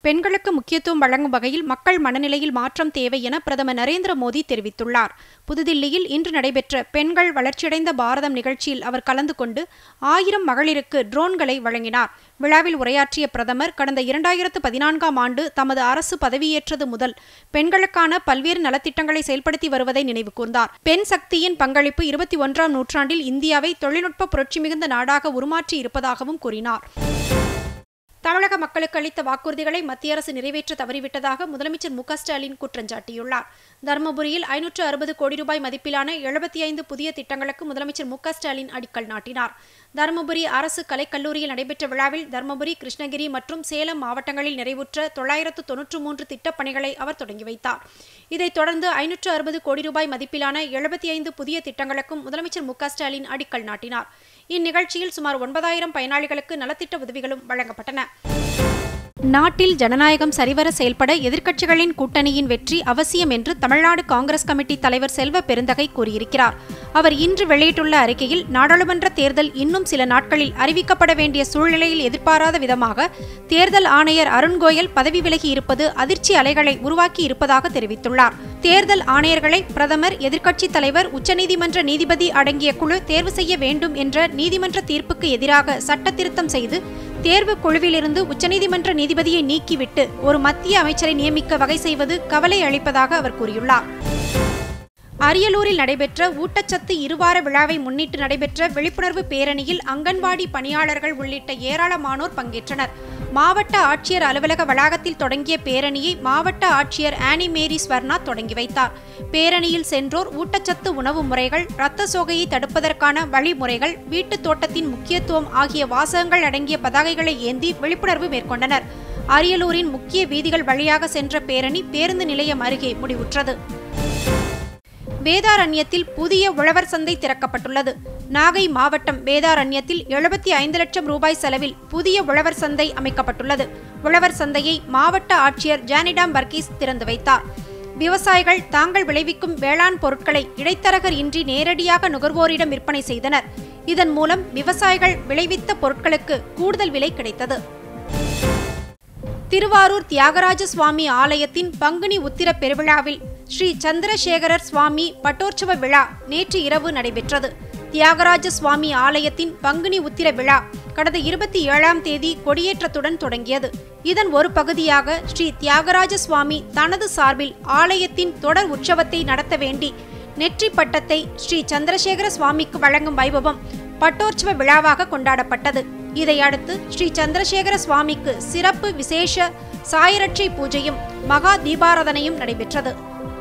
பெண்களுக்கு முக்கியத்துவம் வழங்கும் வகையில் மக்கள் மனநிலையில் மாற்றம் தேவை என பிரதமர் நரேந்திர மோடி தெரிவித்துள்ளார் புதுதில்லியில் இன்று நடைபெற்ற பெண்கள் வளர்ச்சியடைந்த பாரதம் நிகழ்ச்சியில் அவர் கலந்து கொண்டு ஆயிரம் மகளிருக்கு ட்ரோன்களை வழங்கினார் விழாவில் உரையாற்றிய பிரதமர் கடந்த இரண்டாயிரத்து பதினான்காம் ஆண்டு தமது அரசு பதவியேற்றது முதல் பெண்களுக்கான பல்வேறு நலத்திட்டங்களை செயல்படுத்தி வருவதை நினைவு கூர்ந்தார் பெண் சக்தியின் பங்களிப்பு இருபத்தி ஒன்றாம் நூற்றாண்டில் இந்தியாவை தொழில்நுட்ப புரட்சி மிகுந்த நாடாக உருமாற்றி இருப்பதாகவும் கூறினார் தமிழக மக்களுக்கு அளித்த வாக்குறுதிகளை மத்திய அரசு நிறைவேற்ற தவறிவிட்டதாக முதலமைச்சர் மு ஸ்டாலின் குற்றஞ்சாட்டியுள்ளார் தருமபுரியில் ஐநூற்று அறுபது கோடி ரூபாய் மதிப்பிலான எழுபத்தி ஐந்து புதிய திட்டங்களுக்கு முதலமைச்சர் மு ஸ்டாலின் அடிக்கல் நாட்டினார் தருமபுரி அரசு கலைக்கல்லூரியில் நடைபெற்ற விழாவில் தருமபுரி கிருஷ்ணகிரி மற்றும் சேலம் மாவட்டங்களில் நிறைவுற்ற தொள்ளாயிரத்து தொன்னூற்று மூன்று திட்டப் பணிகளை அவர் தொடங்கி வைத்தார் இதைத் தொடர்ந்து ஐநூற்று அறுபது கோடி ரூபாய் மதிப்பிலான எழுபத்தி ஐந்து புதிய திட்டங்களுக்கும் முதலமைச்சர் மு ஸ்டாலின் அடிக்கல் நாட்டினார் இந்நிகழ்ச்சியில் சுமார் ஒன்பதாயிரம் பயனாளிகளுக்கு நலத்திட்ட உதவிகளும் வழங்கப்பட்டன நாட்டில் ஜனநாயகம் சரிவர செயல்பட எதிர்க்கட்சிகளின் கூட்டணியின் வெற்றி அவசியம் என்று தமிழ்நாடு காங்கிரஸ் கமிட்டி தலைவர் செல்வ பெருந்தகை கூறியிருக்கிறார் அவர் இன்று வெளியிட்டுள்ள அறிக்கையில் நாடாளுமன்ற தேர்தல் இன்னும் சில நாட்களில் அறிவிக்கப்பட வேண்டிய சூழ்நிலையில் எதிர்பாராத விதமாக தேர்தல் ஆணையர் அருண்கோயல் பதவி விலகி இருப்பது அதிர்ச்சி அலைகளை உருவாக்கி இருப்பதாக தெரிவித்துள்ளார் தேர்தல் ஆணையர்களை பிரதமர் எதிர்க்கட்சித் தலைவர் உச்சநீதிமன்ற நீதிபதி அடங்கிய குழு தேர்வு செய்ய வேண்டும் என்ற நீதிமன்ற தீர்ப்புக்கு எதிராக சட்ட திருத்தம் செய்து தேர்வு குழுவிலிருந்து உச்சநீதிமன்ற நீதிபதியை நீக்கிவிட்டு ஒரு மத்திய அமைச்சரை நியமிக்க வகை செய்வது கவலை அளிப்பதாக அவர் கூறியுள்ளார் அரியலூரில் நடைபெற்ற ஊட்டச்சத்து இருவார விழாவை முன்னிட்டு நடைபெற்ற விழிப்புணர்வு பேரணியில் அங்கன்வாடி பணியாளர்கள் உள்ளிட்ட ஏராளமானோர் பங்கேற்றனர் மாவட்ட ஆட்சியர் அலுவலக வளாகத்தில் தொடங்கிய பேரணியை மாவட்ட ஆட்சியர் ஆனி மேரி ஸ்வர்ணா தொடங்கி வைத்தார் பேரணியில் சென்றோர் ஊட்டச்சத்து உணவு முறைகள் இரத்த சோகையை தடுப்பதற்கான வழிமுறைகள் வீட்டுத் தோட்டத்தின் முக்கியத்துவம் ஆகிய வாசகங்கள் அடங்கிய பதாகைகளை ஏந்தி விழிப்புணர்வு மேற்கொண்டனர் அரியலூரின் முக்கிய வீதிகள் வழியாக சென்ற பேரணி பேருந்து நிலையம் அருகே முடிவுற்றது வேதாரண்யத்தில் புதிய உழவர் சந்தை திறக்கப்பட்டுள்ளது நாகை மாவட்டம் வேதாரண்யத்தில் எழுபத்தி ஐந்து லட்சம் ரூபாய் செலவில் புதிய உழவர் சந்தை அமைக்கப்பட்டுள்ளது உழவர் சந்தையை மாவட்ட ஆட்சியர் ஜானிடாம் வர்கீஸ் திறந்து வைத்தார் விவசாயிகள் தாங்கள் விளைவிக்கும் வேளாண் பொருட்களை இடைத்தரகர் இன்றி நேரடியாக நுகர்வோரிடம் விற்பனை செய்தனர் இதன் மூலம் விவசாயிகள் விளைவித்த பொருட்களுக்கு கூடுதல் விலை கிடைத்தது திருவாரூர் தியாகராஜ சுவாமி ஆலயத்தின் பங்குனி உத்திர பெருவிழாவில் ஸ்ரீ சந்திரசேகரர் சுவாமி பட்டோற்சவ விழா நேற்று இரவு நடைபெற்றது தியாகராஜ சுவாமி ஆலயத்தின் பங்குனி உத்திர விழா கடந்த இருபத்தி ஏழாம் தேதி கொடியேற்றத்துடன் தொடங்கியது இதன் ஒரு பகுதியாக ஸ்ரீ தியாகராஜ சுவாமி தனது சார்பில் ஆலயத்தின் தொடர் உற்சவத்தை நடத்த வேண்டி நெற்றி பட்டத்தை ஸ்ரீ சந்திரசேகர சுவாமிக்கு வழங்கும் வைபவம் பட்டோற்சவ விழாவாக கொண்டாடப்பட்டது இதையடுத்து ஸ்ரீ சந்திரசேகர சுவாமிக்கு சிறப்பு விசேஷ சாயரட்சை பூஜையும் மகா தீபாராதனையும் நடைபெற்றது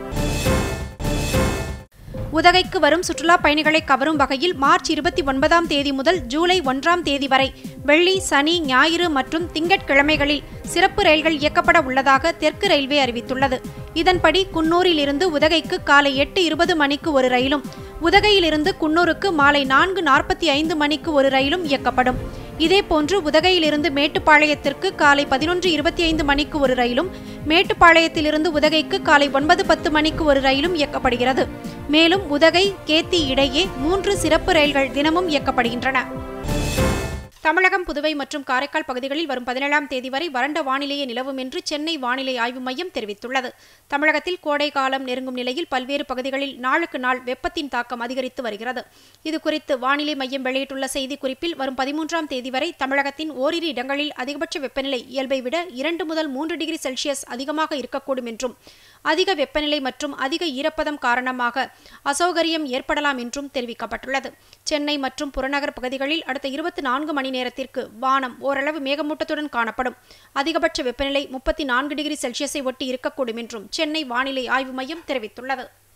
உதகைக்கு வரும் சுற்றுலா பயணிகளை கவரும் வகையில் மார்ச் இருபத்தி ஒன்பதாம் தேதி முதல் ஜூலை ஒன்றாம் தேதி வரை வெள்ளி சனி ஞாயிறு மற்றும் திங்கட்கிழமைகளில் சிறப்பு ரயில்கள் இயக்கப்பட உள்ளதாக தெற்கு ரயில்வே அறிவித்துள்ளது இதன்படி குன்னூரில் இருந்து உதகைக்கு காலை எட்டு இருபது மணிக்கு ஒரு ரயிலும் உதகையிலிருந்து குன்னூருக்கு மாலை நான்கு நாற்பத்தி ஐந்து மணிக்கு ஒரு ரயிலும் இயக்கப்படும் இதேபோன்று உதகையிலிருந்து மேட்டுப்பாளையத்திற்கு காலை பதினொன்று இருபத்தி ஐந்து மணிக்கு ஒரு ரயிலும் மேட்டுப்பாளையத்திலிருந்து உதகைக்கு காலை ஒன்பது பத்து மணிக்கு ஒரு ரயிலும் இயக்கப்படுகிறது மேலும் உதகை கேத்தி இடையே மூன்று சிறப்பு ரயில்கள் தினமும் இயக்கப்படுகின்றன தமிழகம் புதுவை மற்றும் காரைக்கால் பகுதிகளில் வரும் பதினேழாம் தேதி வரை வறண்ட வானிலையே நிலவும் என்று சென்னை வானிலை ஆய்வு மையம் தெரிவித்துள்ளது தமிழகத்தில் கோடை காலம் நெருங்கும் நிலையில் பல்வேறு பகுதிகளில் நாளுக்கு நாள் வெப்பத்தின் தாக்கம் அதிகரித்து வருகிறது இதுகுறித்து வானிலை மையம் வெளியிட்டுள்ள செய்திக்குறிப்பில் வரும் பதிமூன்றாம் தேதி வரை தமிழகத்தின் ஓரிரு இடங்களில் அதிகபட்ச வெப்பநிலை இயல்பை விட இரண்டு முதல் மூன்று டிகிரி செல்சியஸ் அதிகமாக இருக்கக்கூடும் என்றும் அதிக வெப்பநிலை மற்றும் அதிக ஈரப்பதம் காரணமாக அசௌகரியம் ஏற்படலாம் என்றும் தெரிவிக்கப்பட்டுள்ளது சென்னை மற்றும் புறநகர் பகுதிகளில் அடுத்த இருபத்தி நான்கு மணி நேரத்திற்கு வானம் ஓரளவு மேகமூட்டத்துடன் காணப்படும் அதிகபட்ச வெப்பநிலை முப்பத்தி நான்கு டிகிரி செல்சியஸை ஒட்டி இருக்கக்கூடும் என்றும் சென்னை வானிலை ஆய்வு மையம் தெரிவித்துள்ளது